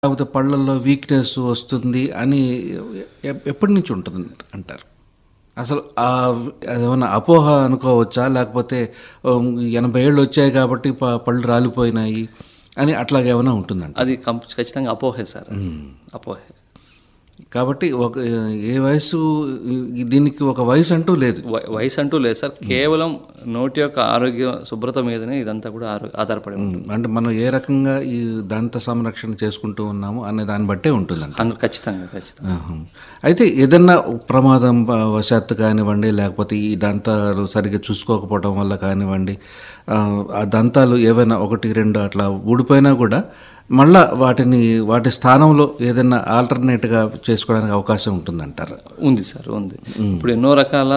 లేకపోతే పళ్ళల్లో వీక్నెస్ వస్తుంది అని ఎ- ఎప్పటి నుంచి ఉంటుంది అంటారు అసలు ఆ అదేమన్నా అపోహ అనుకోవచ్చా లేకపోతే ఉమ్, ఎనభై ఏళ్ళు వచ్చాయి కాబట్టి ప- పళ్ళు రాలిపోయినాయి అని అట్లాగే ఏమైనా ఉంటుందంట అది కం- ఖచ్చితంగా అపోహే సార్ అపోహే కాబట్టి ఒక ఏ వయసు ఈ- దీనికి ఒక వయసు అంటూ లేదు వయ- వయసు అంటూ లేదు సార్ కేవలం నోటి యొక్క ఆరోగ్య శుభ్రత మీదనే ఇదంతా కూడా ఆరో- ఆధారపడి ఉంటుంది అంటే మనం ఏ రకంగా ఈ దంత సంరక్షణ చేసుకుంటూ ఉన్నాము అనే దాన్ని బట్టే ఉంటుందంట అను- ఖచ్చితంగా ఖచ్చితంగా ఆహా. అయితే ఏదన్నా ప్రమాదం ఆ, వశాత్తు కానివ్వండి లేకపోతే ఈ దంతాలు సరిగ్గా చూసుకోకపోవడం వల్ల కానివ్వండి ఆ, ఆ దంతాలు ఏవైనా ఒకటి రెండు అట్లా ఊడిపోయినా కూడా మళ్ళా వాటిని వాటి స్థానంలో ఏదైనా ఆల్టర్నేట్గా చేసుకోవడానికి అవకాశం ఉంటుందంటారు ఉంది సార్ ఉంది ఇప్పుడు ఎన్నో రకాల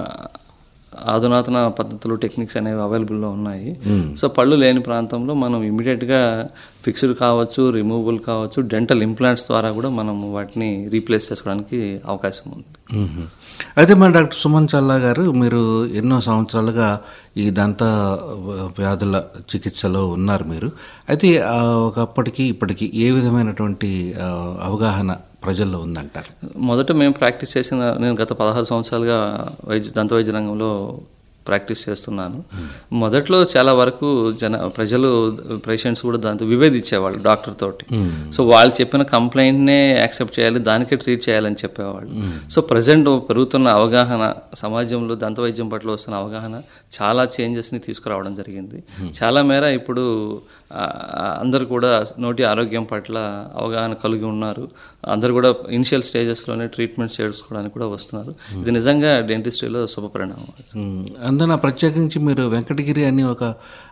అధునాతన పద్ధతులు టెక్నిక్స్ అనేవి అవైలబుల్లో ఉన్నాయి సో పళ్ళు లేని ప్రాంతంలో మనం ఇమీడియట్గా ఫిక్స్డ్ కావచ్చు రిమూవబుల్ కావచ్చు డెంటల్ ఇంప్లాంట్స్ ద్వారా కూడా మనం వాటిని రీప్లేస్ చేసుకోవడానికి అవకాశం ఉంది మ్మ్. అయితే మరి డాక్టర్ సుమన్ చల్లా గారు మీరు ఎన్నో సంవత్సరాలుగా ఈ దంత వ్యాధుల చికిత్సలో ఉన్నారు మీరు అయితే ఆ, ఒకప్పటికి ఇప్పటికి ఏ విధమైనటువంటి ఆ, అవగాహన ప్రజల్లో ఉందంటారు మొదట మేము ప్రాక్టీస్ చేసిన నేను గత పదహారు సంవత్సరాలుగా వైద్య దంత వైద్య రంగంలో ప్రాక్టీస్ చేస్తున్నాను మొదట్లో చాలా వరకు జన ప్రజలు పేషెంట్స్ కూడా దాంతో విభేదించేవాళ్ళు డాక్టర్ తోటి సో వాళ్ళు చెప్పిన కంప్లైంట్నే యాక్సెప్ట్ చేయాలి దానికే ట్రీట్ చేయాలని చెప్పేవాళ్ళు సో ప్రజెంట్ పెరుగుతున్న అవగాహన సమాజంలో దంత వైద్యం పట్ల వస్తున్న అవగాహన చాలా చేంజెస్ని తీసుకురావడం జరిగింది చాలా మేర ఇప్పుడు ఆ, అందరూ కూడా నోటి ఆరోగ్యం పట్ల అవగాహన కలిగి ఉన్నారు అందరూ కూడా ఇనిషియల్ స్టేజెస్లోనే ట్రీట్మెంట్ చేసుకోవడానికి కూడా వస్తున్నారు ఇది నిజంగా డెంటిస్ట్రీలో శుభ పరిణామం మ్మ్. అందున ప్రత్యేకించి మీరు వెంకటగిరి అని ఒక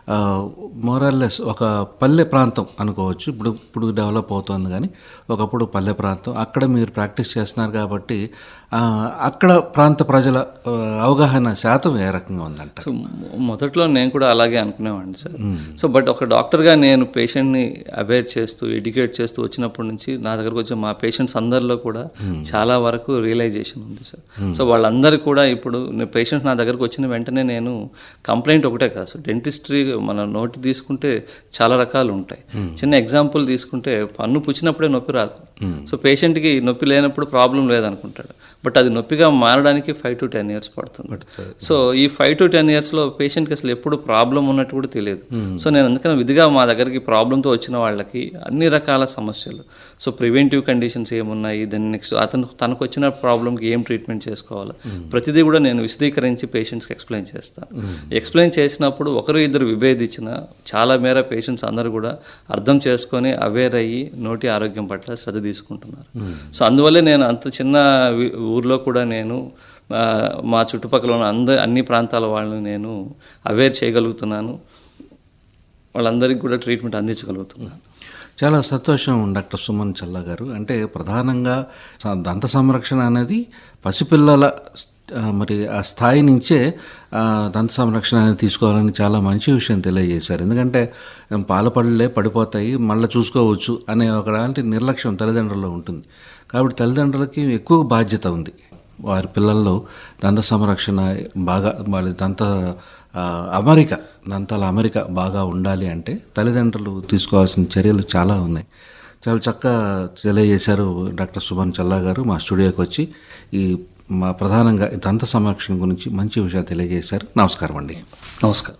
మోరల్లెస్ ఒక పల్లె ప్రాంతం అనుకోవచ్చు ఇప్పుడు ఇప్పుడు డెవలప్ అవుతోంది కానీ ఒకప్పుడు పల్లె ప్రాంతం అక్కడ మీరు ప్రాక్టీస్ చేస్తున్నారు కాబట్టి ఆ, అక్కడ ప్రాంత ప్రజల ఆ, అవగాహన శాతం ఏ రకంగా ఉందంట సో మొ- మొదట్లో నేను కూడా అలాగే అనుకునేవాడిని సార్ సో బట్ ఒక డాక్టర్గా నేను పేషెంట్ని అవేర్ చేస్తూ ఎడ్యుకేట్ చేస్తూ వచ్చినప్పటి నుంచి నా దగ్గరకు వచ్చే మా పేషెంట్స్ అందరిలో కూడా చాలా వరకు రియలైజేషన్ ఉంది సార్ సో వాళ్ళందరూ కూడా ఇప్పుడు పేషెంట్స్ నా దగ్గరకు వచ్చిన వెంటనే నేను కంప్లైంట్ ఒకటే కాదు సార్ డెంటిస్ట్రీ మన నోటి తీసుకుంటే చాలా రకాలు ఉంటాయి చిన్న ఎగ్జాంపుల్ తీసుకుంటే పన్ను పుచ్చినప్పుడే నొప్పి రాదు సో పేషెంట్కి నొప్పి లేనప్పుడు ప్రాబ్లం లేదనుకుంటాడు బట్ అది నొప్పిగా మారడానికి ఫైవ్ టు టెన్ ఇయర్స్ పడుతుంది సో ఈ ఫైవ్ టు టెన్ ఇయర్స్లో పేషెంట్కి అసలు ఎప్పుడు ప్రాబ్లం ఉన్నట్టు కూడా తెలియదు సో నేను అందుకని విధిగా మా దగ్గరికి ప్రాబ్లంతో వచ్చిన వాళ్ళకి అన్ని రకాల సమస్యలు సో ప్రివెంటివ్ కండిషన్స్ ఏమున్నాయి దెన్ నెక్స్ట్ అతను తనకు వచ్చిన ప్రాబ్లంకి ఏం ట్రీట్మెంట్ చేసుకోవాలి ప్రతిదీ కూడా నేను విశదీకరించి పేషెంట్స్కి ఎక్స్ప్లెయిన్ చేస్తాను ఎక్స్ప్లెయిన్ చేసినప్పుడు ఒకరు ఇద్దరు విభేదించిన చాలా మేర పేషెంట్స్ అందరూ కూడా అర్థం చేసుకొని అవేర్ అయ్యి నోటి ఆరోగ్యం పట్ల శ్రద్ధ తీసుకుంటున్నారు సో అందువల్లే నేను అంత చిన్న వి- ఊర్లో కూడా నేను ఆ, మా చుట్టుపక్కల ఉన్న అంద అన్ని ప్రాంతాల వాళ్ళని నేను అవేర్ చేయగలుగుతున్నాను వాళ్ళందరికీ కూడా ట్రీట్మెంట్ అందించగలుగుతున్నాను చాలా సంతోషం డాక్టర్ సుమన్ చల్లా గారు అంటే ప్రధానంగా స- దంత సంరక్షణ అనేది పసిపిల్లల స్- ఆ, మరి ఆ స్థాయి నుంచే ఆ, దంత సంరక్షణ అనేది తీసుకోవాలని చాలా మంచి విషయం తెలియజేశారు ఎందుకంటే ఏం పాల పళ్ళే పడిపోతాయి మళ్ళీ చూసుకోవచ్చు అనే ఒకలాంటి నిర్లక్ష్యం తల్లిదండ్రుల్లో ఉంటుంది కాబట్టి తల్లిదండ్రులకి ఎక్కువ బాధ్యత ఉంది వారి పిల్లల్లో దంత సంరక్షణ బాగా వాళ్ళ దంత ఆ, అమరిక దంతాల అమరిక బాగా ఉండాలి అంటే తల్లిదండ్రులు తీసుకోవాల్సిన చర్యలు చాలా ఉన్నాయి చాలా చక్కగా తెలియజేశారు డాక్టర్ సుభన్ చల్లా గారు మా స్టూడియోకి వచ్చి ఈ మా ప్రధానంగా ఈ దంత సంరక్షణ గురించి మంచి విషయాలు తెలియజేశారు నమస్కారం అండి నమస్కారం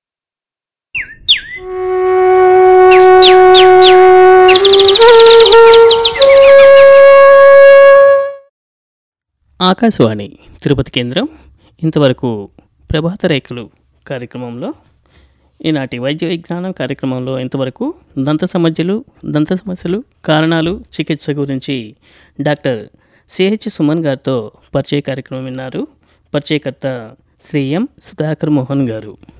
ఆకాశవాణి తిరుపతి కేంద్రం ఇంతవరకు ప్రభాత రేఖలు కార్యక్రమంలో ఈనాటి వైద్య విజ్ఞానం కార్యక్రమంలో ఇంతవరకు దంత సమస్యలు దంత సమస్యలు కారణాలు చికిత్స గురించి డాక్టర్ సిహెచ్ సుమన్ గారితో పరిచయ కార్యక్రమం విన్నారు పరిచయకర్త శ్రీ ఎం సుధాకర్ మోహన్ గారు